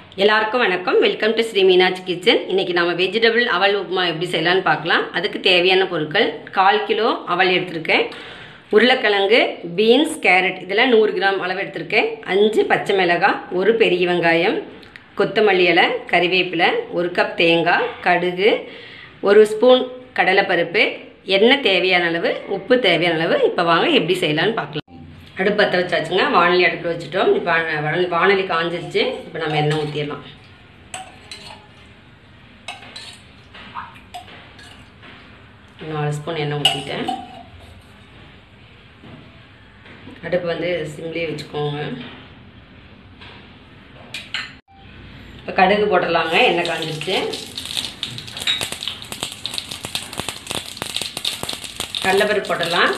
எல்லாருக்கும் வணக்கம் welcome to Sri Meenakshi kitchen இன்னைக்கு நம்ம வெஜிடபிள் அவல் உப்புமா எப்படி செய்யலாம்னு பார்க்கலாம் அதுக்கு தேவையான பொருட்கள் கால் கிலோ அவல் எடுத்திருக்கேன் உருளைக்கிழங்கு பீன்ஸ் கேரட் இதெல்லாம் நூறு கிராம் அளவு எடுத்திருக்கேன் அஞ்சு பச்சை மிளகாய் ஒரு பெரிய வெங்காயம் கொத்தமல்லி இலை கறிவேப்பிலை ஒரு கப் தேங்காய் கடுகு ஒரு ஸ்பூன் கடலைப்பருப்பு எண்ணெய் தேவையான அளவு உப்பு தேவையான அளவு இப்போ வாங்க எப்படி செய்யலாம்னு பார்க்கலாம் அடுப்பு பற்ற வச்சாச்சுங்க வானொலி அடுப்பில் வச்சுட்டோம் இப்போ வானொலி வானொலி காஞ்சிருச்சு இப்போ நம்ம எண்ணெய் ஊற்றிடலாம் நாலு ஸ்பூன் எண்ணெய் ஊற்றிட்டேன் அடுப்பு வந்து சிம்லேயே வச்சுக்கோங்க இப்போ கடுகு போட்டுடலாங்க எண்ணெய் காஞ்சிருச்சு கடலைப்பருப்பு போட்டுடலாம்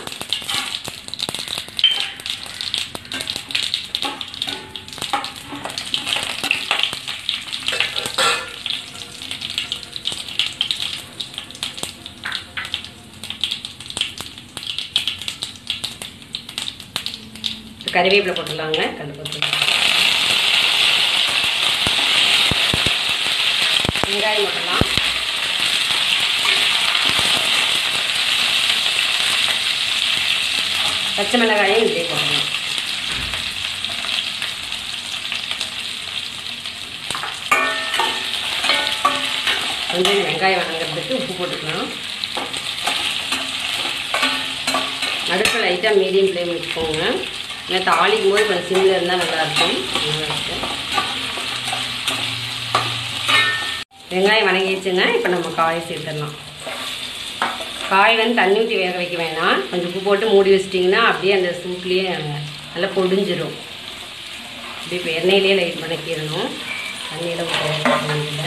கறிவேப்பிலை போட்டுடலாங்க கடலைப்பருப்பு வெங்காயம் போட்டுடலாம் பச்சை மிளகாயும் இப்படியே போட்டுடலாம் கொஞ்சம் வெங்காயம் வணங்குறதுக்கு உப்பு போட்டுக்கலாம் அடுப்பு லைட்டாக மீடியம் ஃப்ளேம் வச்சுக்கோங்க ஏன்னா தாளிக்கும் போது கொஞ்சம் சிம்மில் இருந்தால் நல்லாயிருக்கும் வெங்காயம் வணங்கிடுச்சுங்க இப்போ நம்ம காய் சேர்த்துடலாம் காய் வந்து தண்ணி ஊற்றி வேக வைக்க வேணாம் கொஞ்சம் உப்பு போட்டு மூடி வச்சிட்டிங்கன்னா அப்படியே அந்த சூட்லேயே நல்லா பொடிஞ்சிரும் அப்படியே இப்போ எண்ணெயிலே லைட் வணக்கிடணும் தண்ணியில் ஊற்ற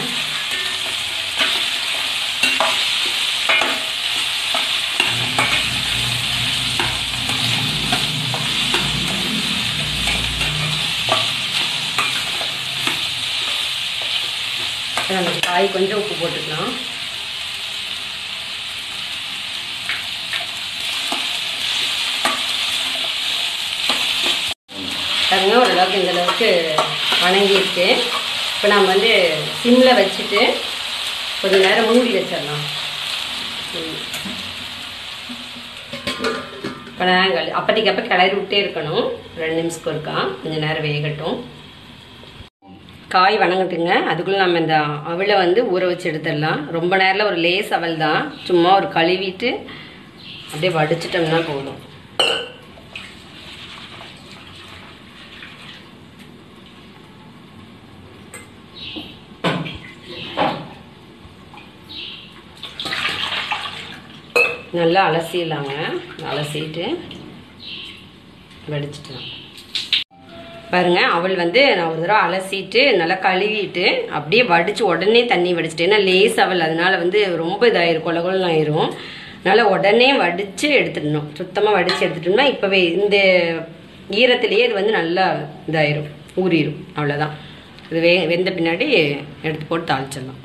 நம்ம காய் கொஞ்சம் உப்பு போட்டுக்கலாம் பாருங்க ஓரளவுக்கு இந்த அளவுக்கு வணங்கியிருக்கு இப்போ நம்ம வந்து சிம்மில் வச்சுட்டு கொஞ்சம் நேரம் மூடி வச்சிடலாம் இப்போ நாங்கள் அப்போதைக்கு அப்போ கிளறி விட்டே இருக்கணும் ரெண்டு நிமிஷத்துக்கு இருக்கா கொஞ்சம் நேரம் வேகட்டும் காய் வணங்கட்டுங்க அதுக்குள்ளே நம்ம இந்த அவளை வந்து ஊற வச்சு எடுத்துடலாம் ரொம்ப நேரில் ஒரு லேஸ் அவல் தான் சும்மா ஒரு கழுவிட்டு அப்படியே வடிச்சிட்டோம்னா போதும் நல்லா அலசிடலாங்க அலசிட்டு வடிச்சிட்டலாம் பாருங்க அவள் வந்து நான் ஒரு தடவை அலசிட்டு நல்லா கழுவிட்டு அப்படியே வடித்து உடனே தண்ணி வடிச்சிட்டு ஏன்னா லேஸ் அவள் அதனால வந்து ரொம்ப இதாயிரும் கொல கொலம் ஆயிரும் அதனால் உடனே வடித்து எடுத்துடணும் சுத்தமாக வடித்து எடுத்துட்டோம்னா இப்போவே இந்த ஈரத்துலேயே இது வந்து நல்லா இதாயிரும் ஊறிடும் அவ்வளோதான் இது வே வெந்த பின்னாடி எடுத்து போட்டு தாளிச்சிடலாம்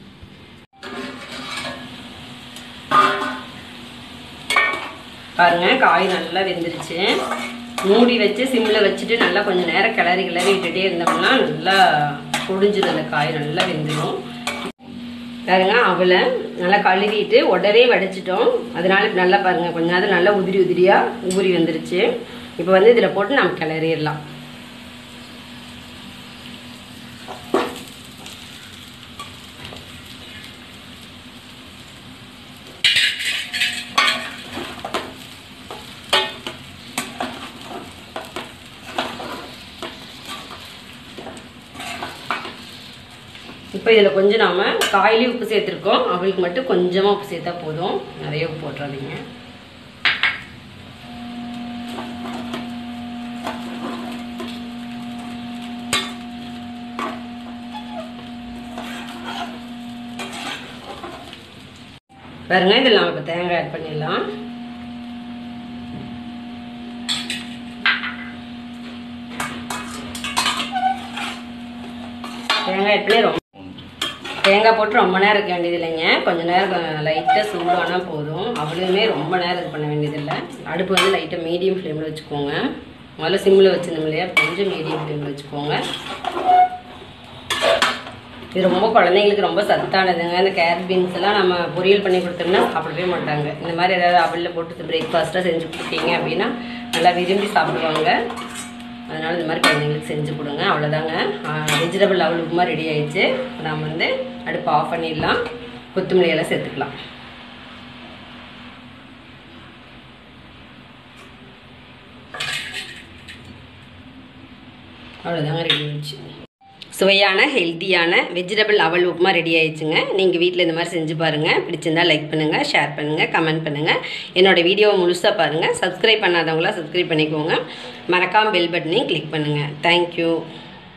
பாருங்க காய் நல்லா வெந்துருச்சு மூடி வச்சு சிம்மில் வச்சுட்டு நல்லா கொஞ்சம் நேரம் கிளறி கிளறி விட்டுட்டே இருந்தோம்னா நல்லா பொடிஞ்சிடும் அந்த காய் நல்லா வெந்துடும் பாருங்க அவளை நல்லா கழுவிட்டு உடனே வடிச்சிட்டோம் அதனால நல்லா பாருங்க கொஞ்ச நேரம் நல்லா உதிரி உதிரியாக ஊறி வந்துருச்சு இப்போ வந்து இதில் போட்டு நம்ம கிளறிடலாம் இப்போ இதில் கொஞ்சம் நாம் காயிலே உப்பு சேர்த்துருக்கோம் அவளுக்கு மட்டும் கொஞ்சமாக உப்பு சேர்த்தா போதும் நிறைய உப்பு போட்டுறாதீங்க பாருங்க இதில் நாம் இப்போ தேங்காய் ஆட் பண்ணிடலாம் தேங்காய் ஆட் பண்ணி ரொம்ப தேங்காய் போட்டு ரொம்ப நேரம் இருக்க வேண்டியது இல்லைங்க கொஞ்சம் நேரம் லைட்டாக சூடானால் போதும் அவ்வளவுமே ரொம்ப நேரம் இது பண்ண வேண்டியதில்லை அடுப்பு வந்து லைட்டாக மீடியம் ஃப்ளேமில் வச்சுக்கோங்க முதல்ல சிம்மில் வச்சுருந்தோம் இல்லையா கொஞ்சம் மீடியம் ஃப்ளேமில் வச்சுக்கோங்க இது ரொம்ப குழந்தைங்களுக்கு ரொம்ப சத்தானதுங்க இந்த கேரட் பீன்ஸ் எல்லாம் நம்ம பொரியல் பண்ணி கொடுத்தோம்னா சாப்பிடவே மாட்டாங்க இந்த மாதிரி ஏதாவது அவலில் போட்டு பிரேக்ஃபாஸ்ட்டாக செஞ்சு கொடுத்தீங்க அப்படின்னா நல்லா விரும்பி சாப்பிடுவாங்க அதனால் இந்த மாதிரி குழந்தைங்களுக்கு செஞ்சு கொடுங்க அவ்வளோதாங்க வெஜிடபிள் அவல் உப்புமா ரெடி ஆயிடுச்சு நாம் வந்து அடுப்பு ஆஃப் பண்ணிடலாம் கொத்தமல்லி எல்லாம் சேர்த்துக்கலாம் அவ்வளோதாங்க ரெடி ஆயிடுச்சு சுவையான ஹெல்த்தியான வெஜிடபிள் அவல் உப்புமா ரெடி ஆயிடுச்சுங்க நீங்கள் வீட்டில் இந்த மாதிரி செஞ்சு பாருங்கள் பிடிச்சிருந்தா லைக் பண்ணுங்கள் ஷேர் பண்ணுங்கள் கமெண்ட் பண்ணுங்கள் என்னோடய வீடியோவை முழுசாக பாருங்கள் சப்ஸ்கிரைப் பண்ணாதவங்களாம் சப்ஸ்கிரைப் பண்ணிக்கோங்க மறக்காமல் பெல் பட்டனையும் கிளிக் பண்ணுங்கள் தேங்க்யூ